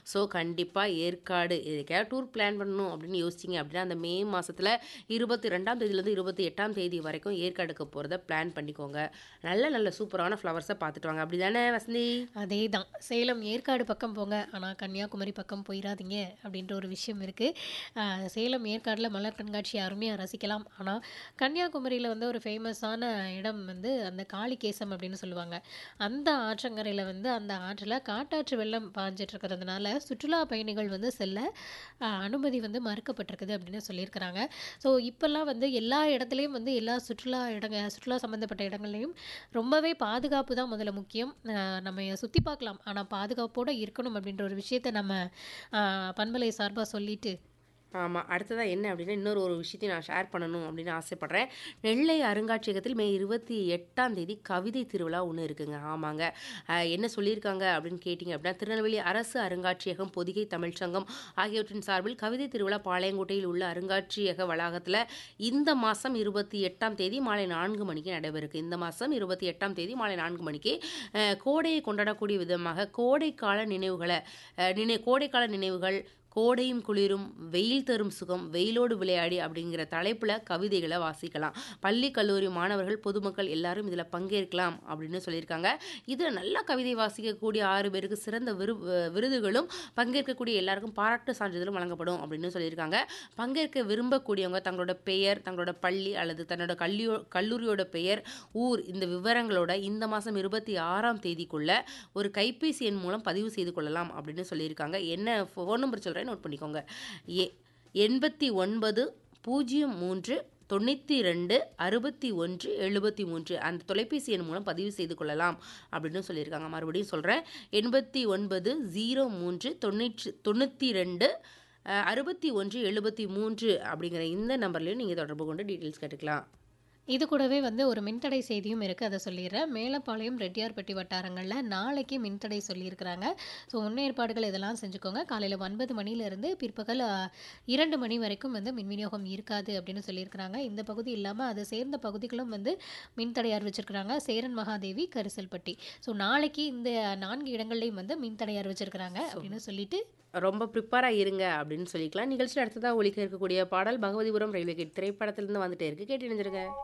so கண்டிப்பாக ஏற்காடு எதுக்காக tour plan பண்ணணும் அப்படின்னு யோசிச்சிங்க அப்படின்னா அந்த மே மாதத்தில் இருபத்தி ரெண்டாம் தேதியிலேருந்து இருபத்தி எட்டாம் தேதி வரைக்கும் ஏற்காடுக்கு போகிறத பிளான் பண்ணிக்கோங்க நல்ல நல்ல சூப்பரான ஃப்ளவர்ஸை பார்த்துட்டு வாங்க அப்படி தானே வசந்தி அதே தான் சேலம் ஏற்காடு பக்கம் போங்க ஆனால் கன்னியாகுமரி பக்கம் போயிடாதீங்க அப்படின்ற ஒரு விஷயம் இருக்குது சேலம் ஏற்காடில் மலர் கண்காட்சி அருமையாக ரசிக்கலாம் ஆனால் கன்னியாகுமரியில் வந்து ஒரு ஃபேமஸான இடம் வந்து அந்த காளிகேசம் அப்படின்னு சொல்லுவாங்க அந்த ஆற்றங்கரையில் வந்து அந்த ஆற்றில் காட்டாற்று வெள்ளம் பாஞ்சிட்டு இருக்கிறதுனால சுற்றுலா பயணிகள் வந்து செல்ல ஆஹ், அனுமதி வந்து மறுக்கப்பட்டிருக்குது அப்படின்னு சொல்லியிருக்கிறாங்க ஸோ இப்போல்லாம் வந்து எல்லா இடத்துலையும் வந்து எல்லா சுற்றுலா இடங்க சுற்றுலா சம்மந்தப்பட்ட இடங்கள்லையும் ரொம்பவே பாதுகாப்பு தான் முதல்ல முக்கியம் ஆஹ், நம்ம சுற்றி பார்க்கலாம் ஆனால் பாதுகாப்போடு இருக்கணும் அப்படின்ற ஒரு விஷயத்தை நம்ம ஆஹ், பண்பலை சார்பாக சொல்லிட்டு ஆமாம் அடுத்ததாக என்ன அப்படின்னா இன்னொரு ஒரு விஷயத்தையும் நான் ஷேர் பண்ணணும் அப்படின்னு ஆசைப்பட்றேன் நெல்லை அருங்காட்சியகத்தில் மே இருபத்தி எட்டாம் தேதி கவிதை திருவிழா ஒன்று இருக்குங்க ஆமாங்க அஹ், என்ன சொல்லியிருக்காங்க அப்படின்னு கேட்டிங்க அப்படின்னா திருநெல்வேலி அரசு அருங்காட்சியகம் பொதிகை தமிழ்ச்சங்கம் ஆகியவற்றின் சார்பில் கவிதை திருவிழா பாளையங்கோட்டையில் உள்ள அருங்காட்சியக வளாகத்தில் இந்த மாதம் இருபத்தி எட்டாம் தேதி மாலை நான்கு மணிக்கு நடைபெறுக்கு இந்த மாதம் இருபத்தி எட்டாம் தேதி மாலை நான்கு மணிக்கு அஹ், கோடையை கொண்டாடக்கூடிய விதமாக கோடைக்கால நினைவுகளை அஹ், நினை கோடைக்கால நினைவுகள் கோடையும் குளிரும் வெயில் தரும் சுகம் வெயிலோடு விளையாடி அப்படிங்கிற தலைப்பில் கவிதைகளை வாசிக்கலாம் பள்ளி கல்லூரி மாணவர்கள் பொதுமக்கள் எல்லாரும் இதில் பங்கேற்கலாம் அப்படின்னு சொல்லியிருக்காங்க இதில் நல்லா கவிதை வாசிக்கக்கூடிய ஆறு பேருக்கு சிறந்த விரு விருதுகளும் பங்கேற்கக்கூடிய எல்லாருக்கும் பாராட்டு சான்றிதழும் வழங்கப்படும் அப்படின்னு சொல்லியிருக்காங்க பங்கேற்க விரும்பக்கூடியவங்க தங்களோட பெயர் தங்களோட பள்ளி அல்லது தன்னோட கல்லியோ கல்லூரியோட பெயர் ஊர் இந்த விவரங்களோட இந்த மாதம் இருபத்தி ஆறாம் தேதிக்குள்ள ஒரு கைபேசி எண் மூலம் பதிவு செய்து கொள்ளலாம் அப்படின்னு சொல்லியிருக்காங்க என்ன ஃபோன் நம்பர் சொல்கிறேன் நோட் பண்ணிக்கோங்க ஏ எண்பத்தி ஒன்பது பூஜ்ஜியம் மூன்று தொண்ணூற்றி ரெண்டு அறுபத்தி ஒன்று எழுபத்தி மூன்று அந்த தொலைபேசி எண் மூலம் பதிவு செய்து கொள்ளலாம் அப்படின்னு சொல்லியிருக்காங்க மறுபடியும் சொல்கிறேன் எண்பத்தி ஒன்பது ஜீரோ மூன்று தொண்ணூற்றி தொண்ணூற்றி ரெண்டு அறுபத்தி ஒன்று எழுபத்தி மூன்று அப்படிங்கிற இந்த நம்பர்லையும் நீங்கள் தொடர்பு கொண்டு டீட்டெயில்ஸ் கேட்டுக்கலாம் இது கூடவே வந்து ஒரு மின்தடை செய்தியும் இருக்குது அதை சொல்லிடுறேன் மேலப்பாளையம் ரெட்டியார்பட்டி வட்டாரங்களில் நாளைக்கு மின்தடை சொல்லியிருக்கிறாங்க ஸோ முன்னேற்பாடுகள் இதெல்லாம் செஞ்சுக்கோங்க காலையில் ஒன்பது மணிலேருந்து பிற்பகல் ஆ, இரண்டு மணி வரைக்கும் வந்து மின் விநியோகம் இருக்காது அப்படின்னு சொல்லியிருக்கிறாங்க இந்த பகுதி இல்லாமல் அதை சேர்ந்த பகுதிகளும் வந்து மின்தடை அறிவிச்சிருக்கிறாங்க சேரன் மகாதேவி கரிசல்பட்டி ஸோ நாளைக்கு இந்த நான்கு இடங்கள்லையும் வந்து மின்தடை அறிவிச்சிருக்கிறாங்க அப்படின்னு சொல்லிட்டு ரொம்ப ப்ரிப்பேராக இருங்க அப்படின்னு சொல்லிக்கலாம் நிகழ்ச்சியில் அடுத்ததாக ஒழிக்க இருக்கக்கூடிய பாடல் பகவதிபுரம் ரயில்வே கேட் திரைப்படத்திலிருந்து வந்துட்டே இருக்கு கேட்டு இணைஞ்சிருங்க